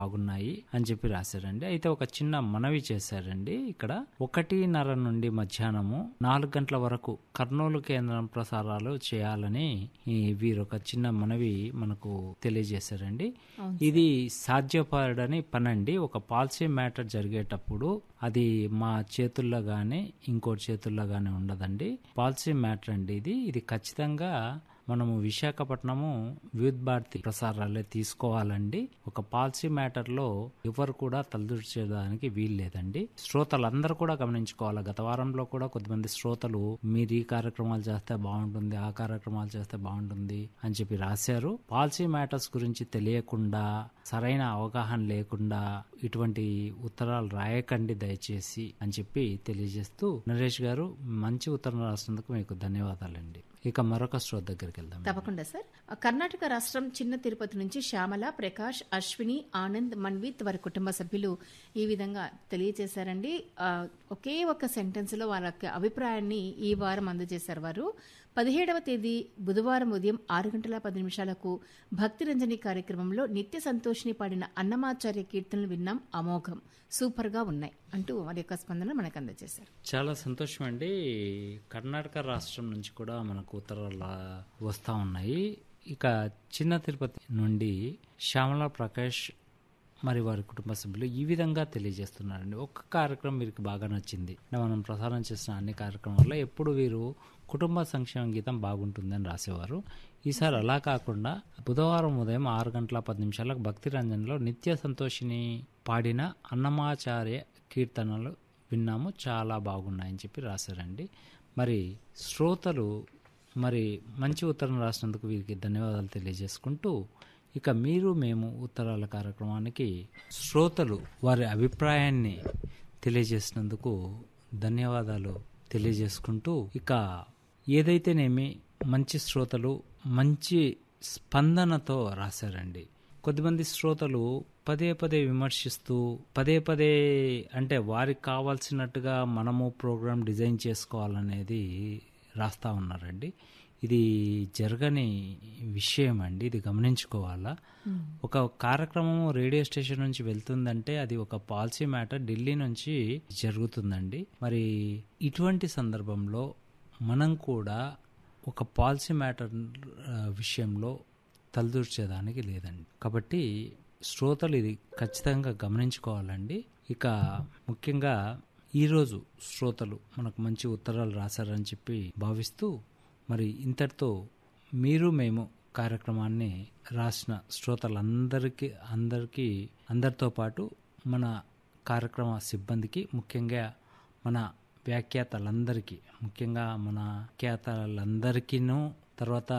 బాగున్నాయి అని చెప్పి రాశారండి అయితే ఒక చిన్న మనవి చేశారండి ఇక్కడ ఒకటిన్నర నుండి మధ్యాహ్నము నాలుగు గంటల వరకు కర్నూలు కేంద్రం ప్రసారాలు చేయాలని ఈ వీరు ఒక చిన్న మనవి మనకు తెలియజేశారండి ఇది సాధ్యపడని పనండి ఒక పాలసీ మ్యాటర్ జరిగేటప్పుడు అది మా చేతుల్లో గానీ ఇంకోటి చేతుల్లో గానీ ఉండదండి పాలసీ మ్యాటర్ అండి ఇది ఇది ఖచ్చితంగా మనము విశాఖపట్నము వివిధ భారతి ప్రసారాలే తీసుకోవాలండి ఒక పాలసీ మ్యాటర్ లో ఎవరు కూడా తలదూర్చేదానికి వీలు లేదండి శ్రోతలందరూ కూడా గమనించుకోవాలి గత వారంలో కూడా కొద్దిమంది శ్రోతలు మీరు ఈ కార్యక్రమాలు చేస్తే బాగుంటుంది ఆ కార్యక్రమాలు చేస్తే బాగుంటుంది అని చెప్పి రాశారు పాలసీ మ్యాటర్స్ గురించి తెలియకుండా సరైన అవగాహన లేకుండా ఇటువంటి ఉత్తరాలు రాయకండి దయచేసి అని చెప్పి తెలియజేస్తూ నరేష్ గారు మంచి ఉత్తరం రాసినందుకు మీకు ధన్యవాదాలండి ఇక మరొక శ్రోత దగ్గరికి వెళ్దాం తప్పకుండా సార్ కర్ణాటక రాష్ట్రం చిన్న తిరుపతి నుంచి శ్యామల ప్రకాష్ అశ్విని ఆనంద్ మన్విత్ వారి కుటుంబ సభ్యులు ఈ విధంగా తెలియజేశారండి ఆ, ఒకే ఒక సెంటెన్స్ లో వాళ్ళ యొక్క అభిప్రాయాన్ని ఈ వారం అందజేశారు వారు పదిహేడవ తేదీ బుధవారం ఉదయం ఆరు గంటల పది నిమిషాలకు భక్తి రంజని కార్యక్రమంలో నిత్య సంతోషిని పాడిన అన్నమాచార్య కీర్తనలు విన్నాం అమోఘం సూపర్ గా ఉన్నాయి అంటూ వారి యొక్క స్పందన మనకు అందజేశారు చాలా సంతోషం అండి కర్ణాటక రాష్ట్రం నుంచి కూడా మనకు ఉత్తరాలు వస్తూ ఉన్నాయి ఇక చిన్న తిరుపతి నుండి శ్యామల ప్రకాష్ మరి వారి కుటుంబ సభ్యులు ఈ విధంగా తెలియజేస్తున్నారండి ఒక్క కార్యక్రమం వీరికి బాగా నచ్చింది అంటే మనం ప్రసారం చేసిన అన్ని కార్యక్రమాల్లో ఎప్పుడు వీరు కుటుంబ సంక్షేమ గీతం బాగుంటుందని రాసేవారు ఈసారి అలా కాకుండా బుధవారం ఉదయం ఆరు గంటల పది నిమిషాలకు భక్తి రంజన్లో నిత్య సంతోషిని పాడిన అన్నమాచార్య కీర్తనలు విన్నాము చాలా బాగున్నాయని చెప్పి రాశారండి మరి శ్రోతలు మరి మంచి ఉత్తరం రాసినందుకు వీరికి ధన్యవాదాలు తెలియజేసుకుంటూ ఇక మీరు మేము ఉత్తరాల కార్యక్రమానికి శ్రోతలు వారి అభిప్రాయాన్ని తెలియజేసినందుకు ధన్యవాదాలు తెలియజేసుకుంటూ ఇక ఏదైతేనేమి మంచి శ్రోతలు మంచి స్పందనతో రాశారండి కొద్దిమంది శ్రోతలు పదే పదే విమర్శిస్తూ పదే పదే అంటే వారికి కావాల్సినట్టుగా మనము ప్రోగ్రాం డిజైన్ చేసుకోవాలనేది రాస్తా ఉన్నారండి ఇది జరగని విషయం అండి ఇది గమనించుకోవాలా ఒక కార్యక్రమం రేడియో స్టేషన్ నుంచి వెళ్తుందంటే అది ఒక పాలసీ మ్యాటర్ ఢిల్లీ నుంచి జరుగుతుందండి మరి ఇటువంటి సందర్భంలో మనం కూడా ఒక పాలసీ మ్యాటర్ ఆ, విషయంలో తలదూర్చేదానికి లేదండి కాబట్టి శ్రోతలు ఇది ఖచ్చితంగా గమనించుకోవాలండి ఇక ముఖ్యంగా ఈరోజు శ్రోతలు మనకు మంచి ఉత్తరాలు రాశారని చెప్పి భావిస్తూ మరి ఇంతటితో మీరు మేము కార్యక్రమాన్ని రాసిన శ్రోతలందరికీ అందరికీ అందరితో పాటు మన కార్యక్రమ సిబ్బందికి ముఖ్యంగా మన వ్యాఖ్యాతలందరికీ ముఖ్యంగా మన వ్యాఖ్యాతలందరికీను తర్వాత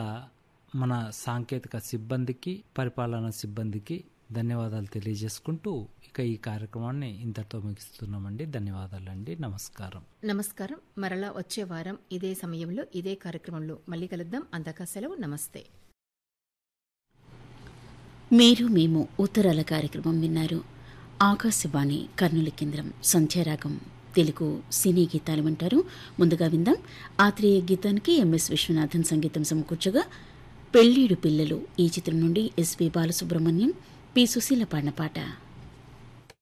మన సాంకేతిక సిబ్బందికి పరిపాలన సిబ్బందికి ధన్యవాదాలు తెలియజేసుకుంటూ ఇక ఈ కార్యక్రమాన్ని ఇంతటితో ముగిస్తున్నామండి ధన్యవాదాలండి నమస్కారం నమస్కారం మరలా వచ్చే వారం ఇదే సమయంలో ఇదే కార్యక్రమంలో మళ్ళీ కలుద్దాం అందాక సెలవు నమస్తే మీరు మేము ఉత్తరాల కార్యక్రమం విన్నారు ఆకాశవాణి కర్నూలు కేంద్రం సంధ్యారాగం తెలుగు సినీ గీతాలు వింటారు ముందుగా విందాం ఆత్రేయ గీతానికి ఎంఎస్ విశ్వనాథన్ సంగీతం సమకూర్చగా పెళ్ళీడు పిల్లలు ఈ చిత్రం నుండి ఎస్వి బాలసుబ్రహ్మణ్యం పి సుశీల పాడిన పాట